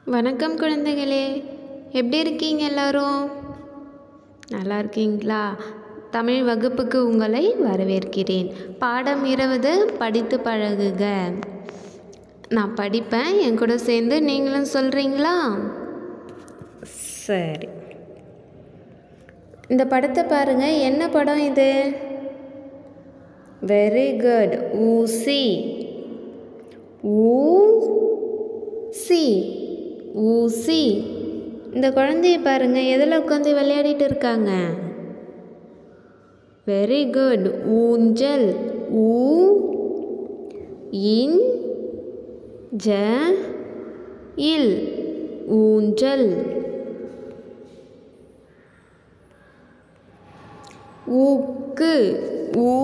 வணக்கம் குழந்தைகளே எப்படி இருக்கீங்க எல்லாரும் நல்லா இருக்கீங்களா தமிழ் வகுப்புக்கு உங்களை வரவேற்கிறேன் பாடம் இருபது படித்து பழகுக நான் படிப்பேன் என் கூட சேர்ந்து நீங்களும் சொல்கிறீங்களா சரி இந்த படத்தை பாருங்க என்ன படம் இது வெரி குட் ஊசி ஊ சி ஊசி இந்த குழந்தைய பாருங்க எதில் உட்காந்து விளையாடிட்டு இருக்காங்க வெரி குட் ஊஞ்சல் ஊ இன் ஜ இல் ஊஞ்சல் ஊக்கு ஊ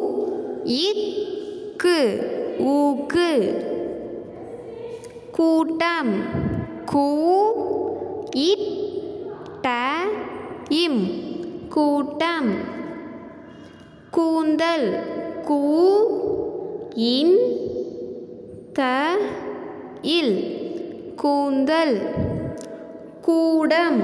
இக்கு ஊக்கு கூட்டம் கூ இட் ட இம் கூட்டம் கூந்தல் கூ இன் த இல் கூந்தல் கூடம்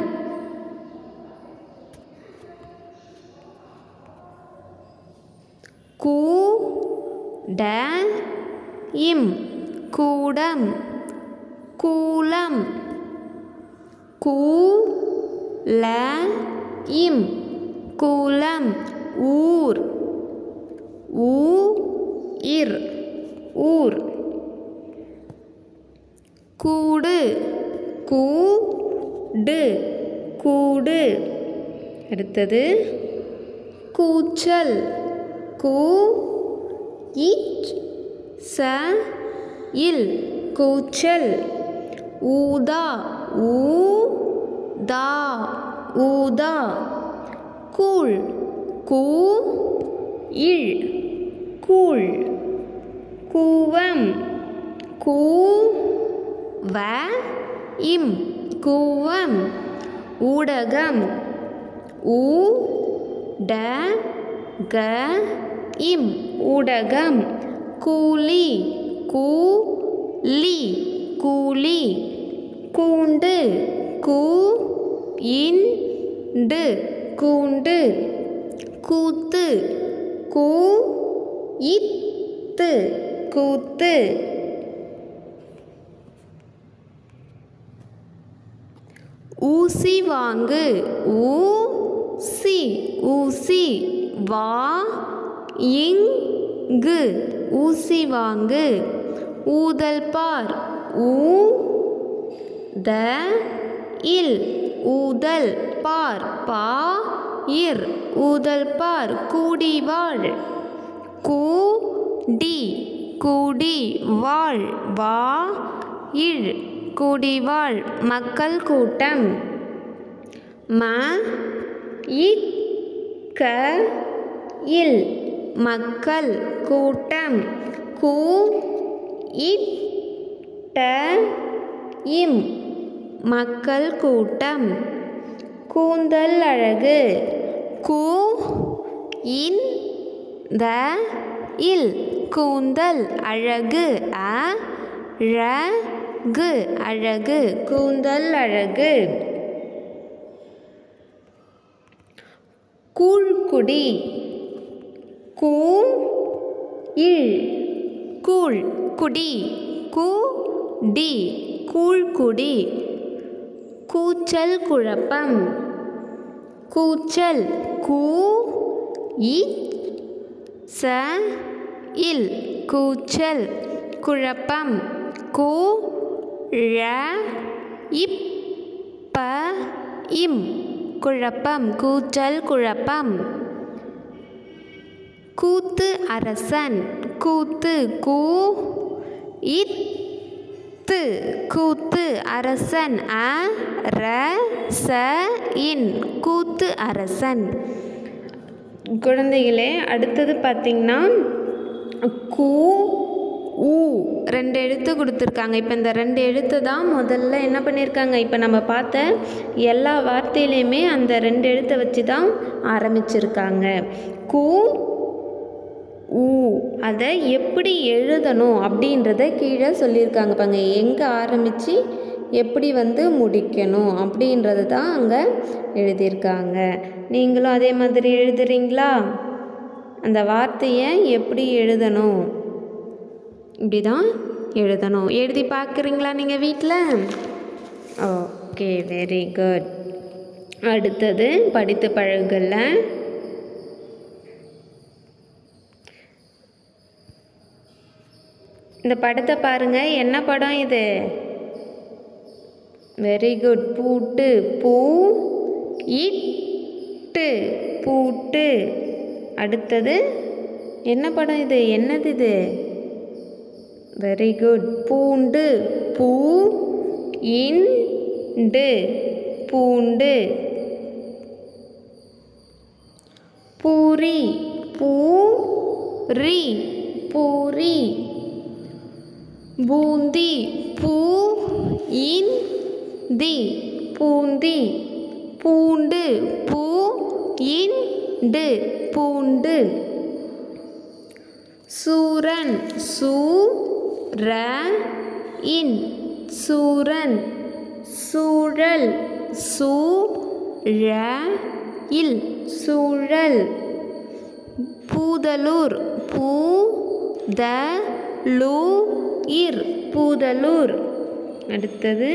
கூ ட இம் கூடம் கூலம் கூ ல இம் கூலம் ஊர் ஊ இர் ஊர் கூடு கூ டு கூடு அடுத்தது கூச்சல் கூ இச் ச இல் கூச்சல் ஊதா ஊ தா ஊதா கூழ் கூ இழ் கூழ் கூவம் கூ வ இம் கூவம் ஊடகம் ஊ ட க இம் ஊடகம் கூலி கூ லி கூலி கூண்டு கூ இன் டு கூண்டு கூத்து கூ இத்து கூத்து ஊசி வாங்கு ஊ சி ஊசி வா இங்கு ஊசி வாங்கு ஊதல் பார் ஊ த இல் ஊதல் பார் பா இர் ஊதல் பார் கூடி வாழ் கூ டி கூடி வாழ் வா இழ் கூடி வாழ் மக்கள் கூட்டம் ம இக் க இல் மக்கள் கூட்டம் கூ இட் ட இம் மக்கள் கூட்டம் கூந்தல் அழகு கூ இன் த இல் கூந்தல் அழகு அ ழ கு அழகு கூந்தல் அழகு கூழ்குடி கூ இழ் கூழ் குடி கூ டி கூழ்குடி கூச்சல் குழப்பம் கூச்சல் கூ இ ச இல் கூச்சல் குழப்பம் கூ ழ இப் ப இம் குழப்பம் கூச்சல் குழப்பம் கூத்து அரசன் கூத்து கூ இத்து கூத்து அரசன் அ ர ச இன் கூத்து அரசன் குழந்தைகளே அடுத்தது பார்த்திங்கன்னா கூ ஊ ரெண்டு எழுத்து கொடுத்துருக்காங்க இப்போ இந்த ரெண்டு எழுத்து தான் முதல்ல என்ன பண்ணியிருக்காங்க இப்போ நம்ம பார்த்த எல்லா வார்த்தையிலையுமே அந்த ரெண்டு எழுத்தை வச்சு தான் ஆரம்பிச்சிருக்காங்க கூ ஊ அதை எப்படி எழுதணும் அப்படின்றத கீழே சொல்லியிருக்காங்க பாருங்க எங்கே ஆரம்பித்து எப்படி வந்து முடிக்கணும் அப்படின்றது தான் அங்கே எழுதியிருக்காங்க நீங்களும் அதே மாதிரி எழுதுறீங்களா அந்த வார்த்தையை எப்படி எழுதணும் இப்படி தான் எழுதணும் எழுதி பார்க்குறீங்களா நீங்கள் வீட்டில் ஓகே வெரி குட் அடுத்தது படித்து பழகுல இந்த படத்தை பாருங்க என்ன படம் இது வெரி குட் பூட்டு பூ இட்டு பூட்டு அடுத்தது என்ன படம் இது என்னது இது வெரி குட் பூண்டு பூ இண்டு பூண்டு பூரி பூ ரி பூரி பூந்தி பூ இன் தி பூந்தி பூண்டு பூ இண்டு பூண்டு சூரன் சூ ர இன் சூரன் சூழல் சூ ழ இல் சூழல் பூதலூர் பூ த லூ இர் பூதலூர் அடுத்தது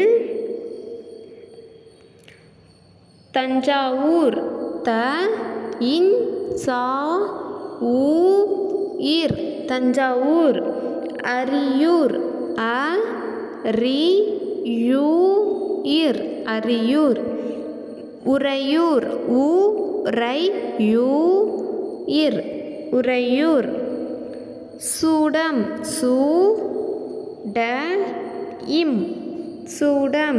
தஞ்சாவூர் த இன் சா ஊ இர் தஞ்சாவூர் அரியூர் அ ரி யூ இர் அரியூர் உறையூர் உ ரை யூ இர் உறையூர் சூடம் சூ ட இம் சூடம்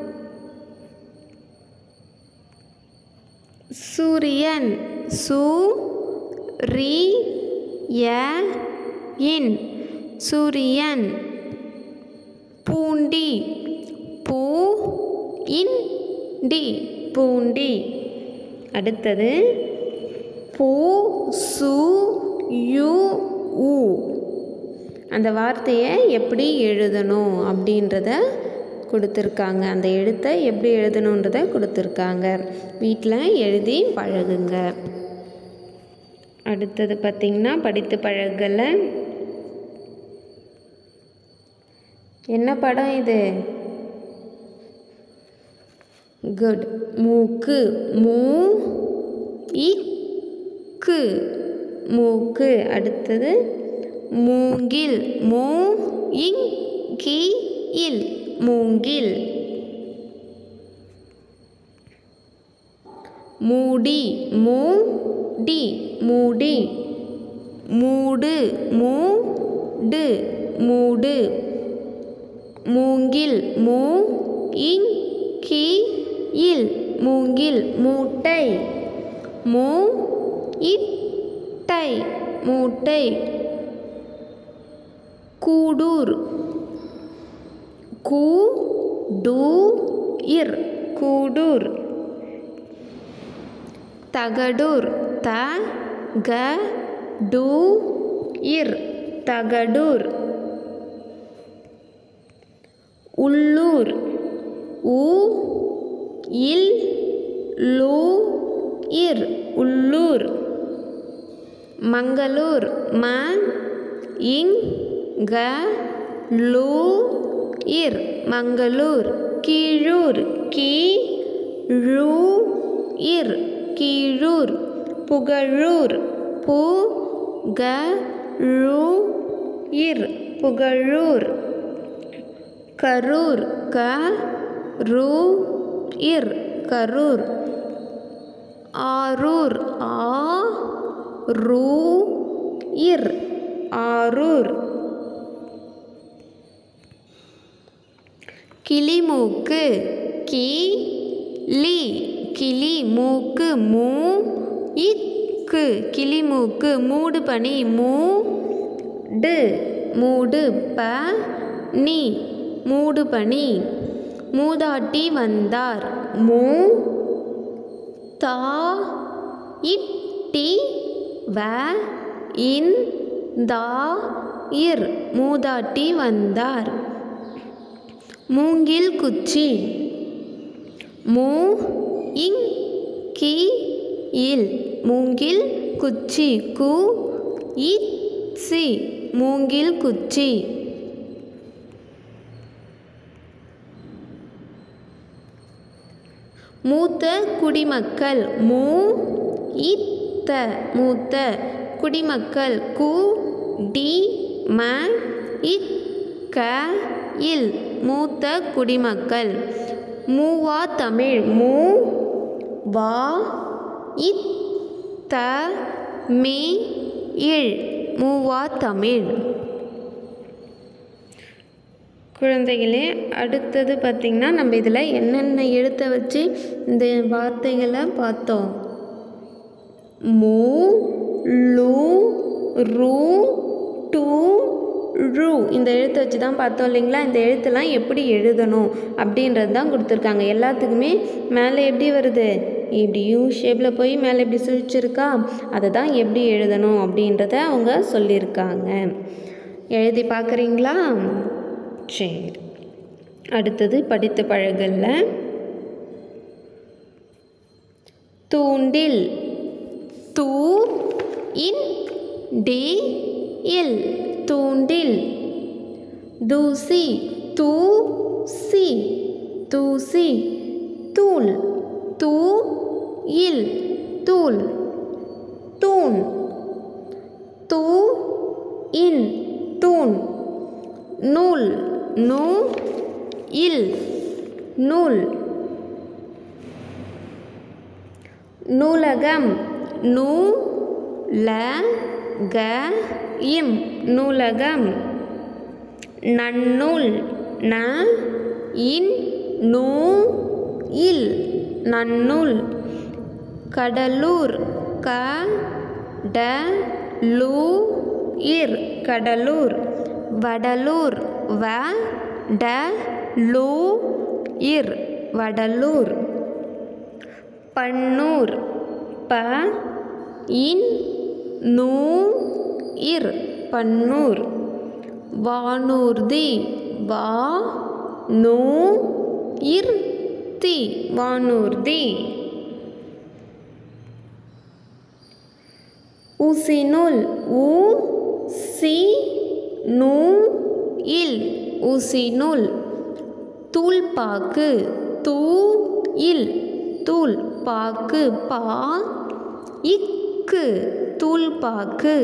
சூரியன் சூ ரி ய இன் சூரியன் பூண்டி பூ இன் டி பூண்டி அடுத்தது பூ சு யு உ அந்த வார்த்தையை எப்படி எழுதணும் அப்படின்றத கொடுத்துருக்காங்க அந்த எழுத்தை எப்படி எழுதணுன்றத கொடுத்துருக்காங்க வீட்டில் எழுதி பழகுங்க அடுத்தது பார்த்திங்கன்னா படித்து பழகல என்ன படம் இது குட் மூக்கு மூ இக்கு மூக்கு அடுத்தது மூங்கில் மூ இங் கி இல் மூங்கில் மூடி மூ டி மூடி மூடு மூடு மூடு மூங்கில் மூ இங் கி இல் மூங்கில் மூட்டை மூ இட்டை மூட்டை கூடூர் கூ டு இர் கூடூர் தகடூர் த க டு இர் தகடூர் உள்ளூர் உ இல் லூ இர் உள்ளூர் மங்களூர் ம இங் க லூ இர் மங்களூர் கீழூர் கீ ழூ இர் கீழூர் புகழூர் பு க ழூ இர் புகழூர் கரூர் க ரூ இர் கரூர் ஆரூர் ஆ ரூ இர் ஆரூர் கிளிமூக்கு கி லி கிளி மூக்கு மூ இக்கு கிளிமூக்கு மூடு பனி மூ டு மூடு ப நீ மூடு பனி மூதாட்டி வந்தார் மூ தா இட்டி வ இன் தா இர் மூதாட்டி வந்தார் மூங்கில் குச்சி மூ இங் கி இல் மூங்கில் குச்சி கு இ சி மூங்கில் குச்சி மூத்த குடிமக்கள் மூ இத்த மூத்த குடிமக்கள் கு டி ம இக் க இல் மூத்த குடிமக்கள் மூவா தமிழ் மூ வா இத் த மீ இழ் மூவா தமிழ் குழந்தைகளே அடுத்தது பார்த்திங்கன்னா நம்ம இதில் என்னென்ன எழுத்தை வச்சு இந்த வார்த்தைகளை பார்த்தோம் மூ லு ரு டு ரு இந்த எழுத்தை வச்சு தான் பார்த்தோம் இல்லைங்களா இந்த எழுத்தெல்லாம் எப்படி எழுதணும் அப்படின்றது தான் கொடுத்துருக்காங்க எல்லாத்துக்குமே மேலே எப்படி வருது இப்படி யூ ஷேப்பில் போய் மேலே இப்படி சுழிச்சிருக்கா அதை தான் எப்படி எழுதணும் அப்படின்றத அவங்க சொல்லியிருக்காங்க எழுதி பார்க்குறீங்களா சரி அடுத்தது படித்து பழகல்ல தூண்டில் தூ இன் டி இல் தூண்டில் தூசி தூ சி தூசி தூள் தூ இல் தூள் தூண் தூ இன் தூண் நூல் நூ இல் நூல் நூலகம் நூ ல க இம் நூலகம் நன்னூல் ந இன் நூ இல் நன்னூல் கடலூர் க ட லூ இர் கடலூர் வடலூர் வ ட லூ இர் வடலூர் பன்னூர் ப இன் நூ இர் பன்னூர் வானூர்தி வா நூ இர் தி வானூர்தி ஊசிநூல் ஊ சி நூ இல் ஊசிநூல் தூள்பாக்கு தூ இல் தூள் பாக்கு பா இக்கு தூள்பாக்கு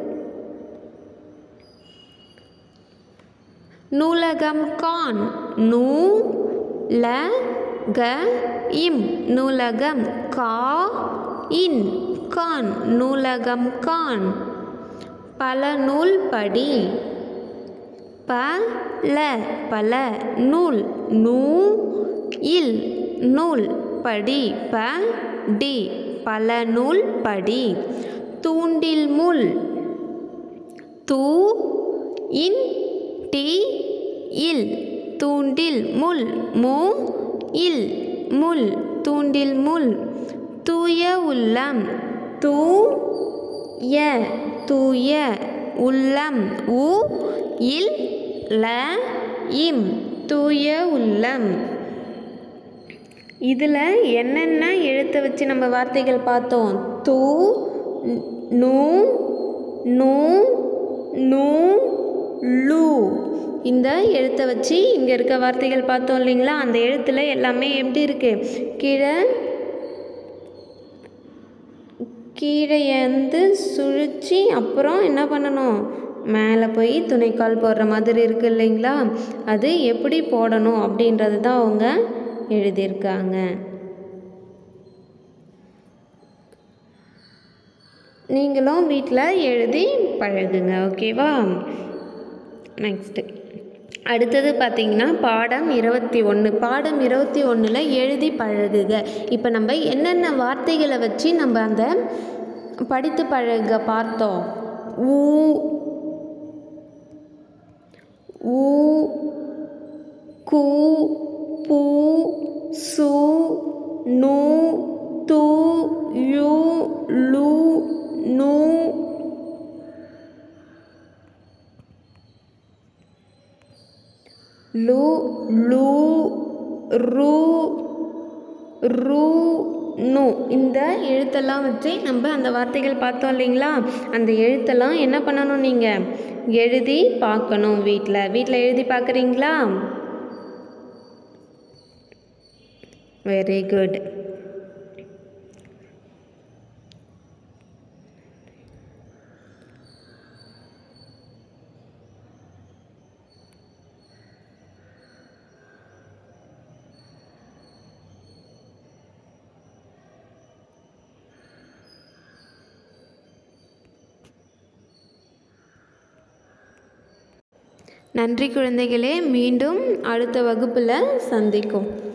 நூலகம் கான் நூ ல க இம் நூலகம் கா இன் கான் நூலகம் கான் பல நூல் படி ப ல பல நூல் நூ இல் நூல் படி ப டி பல நூல் படி தூண்டில் முள் தூ இன் டி இல் தூண்டில் முள் மு இல் முள் தூண்டில் முள் தூய உள்ளம் தூ ய தூய உள்ளம் உ இல் ல இம் தூய உள்ளம் இதில் என்னென்ன எழுத்தை வச்சு நம்ம வார்த்தைகள் பார்த்தோம் தூ நூ நூ நூ லூ இந்த எழுத்தை வச்சு இங்கே இருக்க வார்த்தைகள் பார்த்தோம் இல்லைங்களா அந்த எழுத்தில் எல்லாமே எப்படி இருக்குது கீழே கீழே வந்து சுழிச்சு அப்புறம் என்ன பண்ணணும் மேலே போய் துணைக்கால் போடுற மாதிரி இருக்கு இல்லைங்களா அது எப்படி போடணும் அப்படின்றது தான் அவங்க எழுதியிருக்காங்க நீங்களும் வீட்டில் எழுதி பழகுங்க ஓகேவா நெக்ஸ்ட்டு அடுத்தது பார்த்திங்கன்னா பாடம் இருபத்தி ஒன்று பாடம் இருபத்தி ஒன்றில் எழுதி பழகுக இப்போ நம்ம என்னென்ன வார்த்தைகளை வச்சு நம்ம அந்த படித்து பழக பார்த்தோம் ஊ ஊ கு பூ சு நு து யு லு நு லு லு ரூ ரூ நு இந்த எழுத்தெல்லாம் வச்சு நம்ம அந்த வார்த்தைகள் பார்த்தோம் இல்லைங்களா அந்த எழுத்தெல்லாம் என்ன பண்ணணும் நீங்கள் எழுதி பார்க்கணும் வீட்டில் வீட்டில் எழுதி பார்க்குறீங்களா வெரி குட் நன்றி குழந்தைகளே மீண்டும் அடுத்த வகுப்பில் சந்திக்கும்